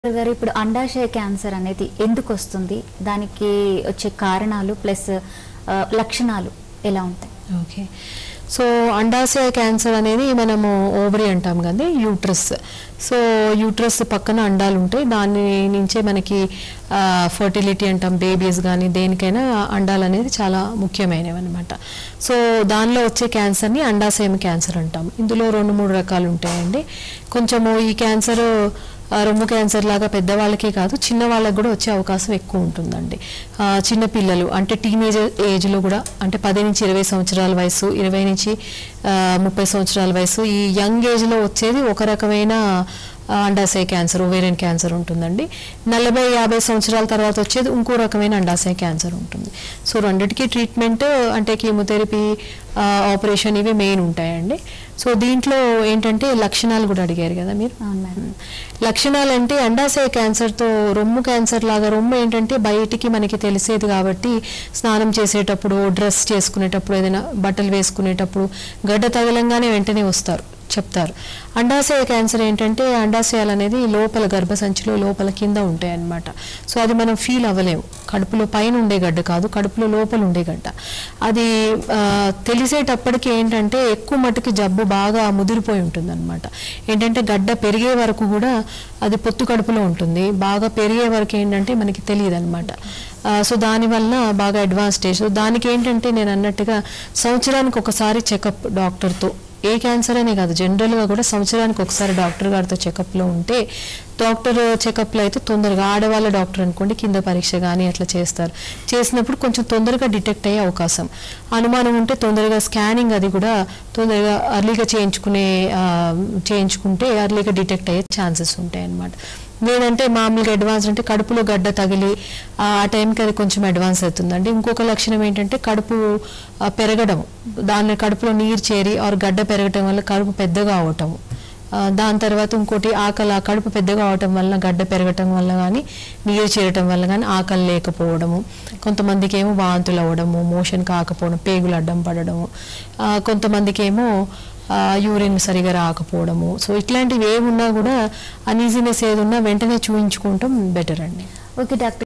doctor గారు ఇప్పుడు అండాశయ క్యాన్సర్ అనేది ఎందుకు వస్తుంది దానికి వచ్చే కారణాలు ప్లస్ ఆ, లక్షణాలు ఎలా ఉంటాయి ఓకే సో అండాశయ క్యాన్సర్ అనేది మనము ఓవరీ అంటాం కదా యూట్రస్ సో యూట్రస్ పక్కన అండాలు ఉంటాయి దాని నుంచే మనకి ఫర్టిలిటీ అంటాం బేబీస్ కానీ దేనికైనా అండాలు అనేది చాలా ముఖ్యమైనవి అనమాట సో దానిలో వచ్చే క్యాన్సర్ని అండాశయం క్యాన్సర్ అంటాం ఇందులో రెండు మూడు రకాలు ఉంటాయండి కొంచెము ఈ క్యాన్సర్ ఆ, రొమ్ము క్యాన్సర్ లాగా పెద్దవాళ్ళకే కాదు చిన్న వాళ్ళకి కూడా వచ్చే అవకాశం ఎక్కువ ఉంటుందండి ఆ, చిన్న పిల్లలు అంటే టీనేజ్ ఏజ్లో కూడా అంటే పది నుంచి ఇరవై సంవత్సరాల వయసు ఇరవై నుంచి ఆ, ముప్పై సంవత్సరాల వయసు ఈ యంగ్ ఏజ్లో వచ్చేది ఒక రకమైన ఆ, అండాశయ క్యాన్సర్ ఓవేరియన్ క్యాన్సర్ ఉంటుందండి నలభై యాభై సంవత్సరాల తర్వాత వచ్చేది ఇంకో రకమైన అండాశయ క్యాన్సర్ ఉంటుంది సో రెండిటికి ట్రీట్మెంట్ అంటే కీమోథెరపీ ఆపరేషన్ ఇవి మెయిన్ ఉంటాయండి సో దీంట్లో ఏంటంటే లక్షణాలు కూడా అడిగారు కదా మీరు అవును మేడం లక్షణాలు అంటే అండాశయ క్యాన్సర్తో రొమ్ము క్యాన్సర్ లాగా రొమ్ము ఏంటంటే బయటికి మనకి తెలిసేది కాబట్టి స్నానం చేసేటప్పుడు డ్రెస్ చేసుకునేటప్పుడు ఏదైనా బట్టలు వేసుకునేటప్పుడు గడ్డ తగలంగానే వెంటనే వస్తారు చెప్తారు అండాశయ క్యాన్సర్ ఏంటంటే అండాశయాలు అనేది లోపల గర్భసంచిలో లోపల కింద ఉంటాయి అన్నమాట సో అది మనం ఫీల్ అవ్వలేము కడుపులో పైన ఉండే గడ్డ కాదు కడుపులో లోపల ఉండే గడ్డ అది ఆ, తెలిసేటప్పటికి ఏంటంటే ఎక్కువ మటుకు జబ్బు బాగా ముదిరిపోయి ఉంటుంది అనమాట ఏంటంటే గడ్డ పెరిగే వరకు కూడా అది పొత్తు కడుపులో ఉంటుంది బాగా పెరిగే వరకు ఏంటంటే మనకి తెలియదు అనమాట సో దానివల్ల బాగా అడ్వాన్స్ స్టేజ్ సో దానికి ఏంటంటే నేను అన్నట్టుగా సంవత్సరానికి ఒకసారి చెకప్ డాక్టర్తో ఏ క్యాన్సర్ అనే కాదు జనరల్గా కూడా సంవత్సరానికి ఒకసారి డాక్టర్ గారితో చెకప్లో ఉంటే డాక్టర్ చెకప్లో అయితే తొందరగా ఆడవాళ్ళ డాక్టర్ అనుకోండి కింద పరీక్ష కానీ అట్లా చేస్తారు చేసినప్పుడు కొంచెం తొందరగా డిటెక్ట్ అయ్యే అవకాశం అనుమానం ఉంటే తొందరగా స్కానింగ్ అది కూడా తొందరగా అర్లీగా చేయించుకునే ఆ, చేయించుకుంటే అర్లీగా డిటెక్ట్ అయ్యే ఛాన్సెస్ ఉంటాయి అన్నమాట లేదంటే మామూలుగా అడ్వాన్స్ అంటే కడుపులో గడ్డ తగిలి ఆ ఆ టైంకి అది కొంచెం అడ్వాన్స్ అవుతుందండి ఇంకొక లక్షణం ఏంటంటే కడుపు ఆ, పెరగడం దాని కడుపులో నీరు చేరి ఆర్ గడ్డ పెరగటం వల్ల కడుపు పెద్దగా అవటము ఆ, దాని తర్వాత ఇంకోటి ఆకలి ఆ కడుపు పెద్దగా అవటం వల్ల గడ్డ పెరగటం వల్ల కానీ నీరు చేరటం వల్ల కానీ ఆకలి లేకపోవడము కొంతమందికి ఏమో వాంతులు అవ్వడము మోషన్ కాకపోవడం పేగులు అడ్డం పడడము ఆ, కొంతమందికి ఏమో యూరిన్ సరిగా రాకపోవడము సో ఇట్లాంటివి ఏమున్నా కూడా అనీజినెస్ ఏది ఉన్నా వెంటనే చూయించుకోవటం బెటర్ అండి ఓకే డాక్టర్